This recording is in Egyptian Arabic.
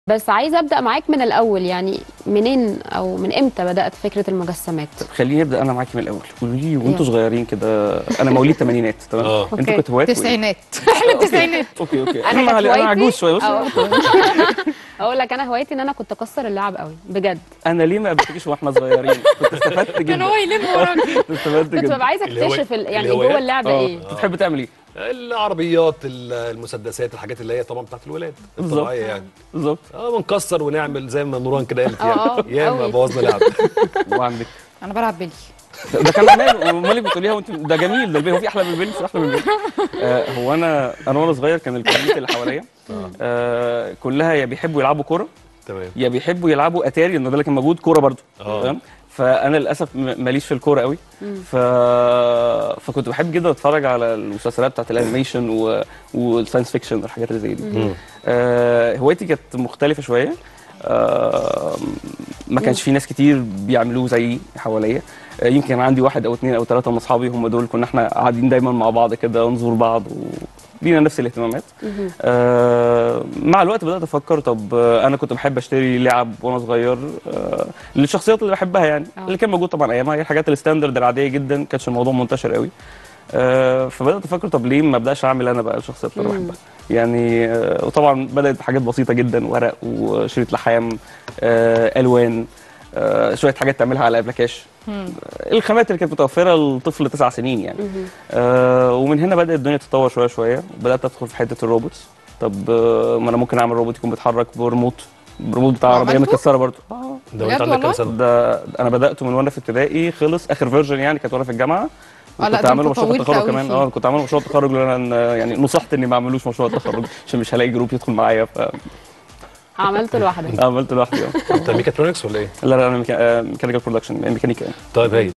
بس عايزه ابدا معاك من الاول يعني منين او من امتى بدات فكره المجسمات خليني ابدا انا معاكي من الاول قولوا لي وانتوا صغيرين كده انا مواليد الثمانينات تمام اه انتوا أوكي. كنتوا هوايات وإيه؟ تسعينات احنا التسعينات اوكي اوكي أنا كانت انا انا هوايتي- عجوز شويه بس أو- اقول لك انا هوايتي ان انا كنت اكسر اللعب قوي بجد انا ليه ما قابلتكيش واحنا صغيرين كنت استفدت جدا كان هو يلم وراك كنت استفدت كنت جدا ببقى عايزه الهواي- اكتشف ال- يعني الهوايات؟ جوه اللعبه اه ايه كنت بتحب تعمل ايه العربيات ال- المسدسات الحاجات اللي هي طبعا بتاعت الولاد بالظبط. الطبيعيه يعني بالظبط اه ونكسر ونعمل زي ما نوران كده قالت اه، اه، يعني ياما أوي. بوظنا لعب وعندك انا بلعب بيلي ده كان مال ومالك بتقوليها وانت ده جميل ده البيه هو في احلى من البيل في احلى من البيل آه هو انا انا وانا صغير كان الكوميونتي اللي حواليا آه كلها يا بيحبوا يلعبوا كوره تمام يا بيحبوا يلعبوا اتاري لان ده اللي كان موجود كوره برضو اه. تمام فانا للاسف م- ماليش في الكوره قوي ف... فكنت بحب جدا اتفرج على المسلسلات بتاعت الانيميشن و... والساينس فيكشن والحاجات اللي زي دي مم. آه هوايتي كانت مختلفه شويه آه ما كانش في ناس كتير بيعملوه زيي حواليا آه يمكن كان عندي واحد او اثنين او ثلاثه من اصحابي هم دول كنا احنا قاعدين دايما مع بعض كده نزور بعض ولينا نفس الاهتمامات آه مع الوقت بدات افكر طب آه انا كنت بحب اشتري لعب وانا صغير آه للشخصيات اللي بحبها يعني آه. اللي كان موجود طبعا ايامها هي الحاجات الستاندرد العاديه جدا كانش الموضوع منتشر قوي آه فبدات افكر طب ليه ما ابداش اعمل انا بقى الشخصيات اللي انا مم. بحبها يعني آه وطبعا بدات بحاجات بسيطه جدا ورق وشريط لحام آه الوان آه شويه حاجات تعملها على ابلكاش الخامات اللي كانت متوفره لطفل تسع سنين يعني آه ومن هنا بدات الدنيا تتطور شويه شويه بدات ادخل في حته الروبوتس طب آه ما انا ممكن اعمل روبوت يكون بيتحرك بريموت الريموت بتاع عربيه عملته؟ متكسره برضه اه ده وانت بجد عندك كام والله؟ سنه؟ ده انا بداته من وانا في ابتدائي خلص اخر فيرجن يعني كانت وانا في الجامعه اه، لا، كنت ده اعمله انت مشروع طولت التخرج قوي كمان فيه. اه كنت اعمله مشروع التخرج لان انا يعني نصحت اني ما اعملوش مشروع التخرج عشان مش هلاقي جروب يدخل معايا عملته لوحدي فعملت لوحدي اه انت ميكاترونكس ولا ايه؟ لا لا انا ميكانيكال برودكشن ميكانيكا يعني طيب هاي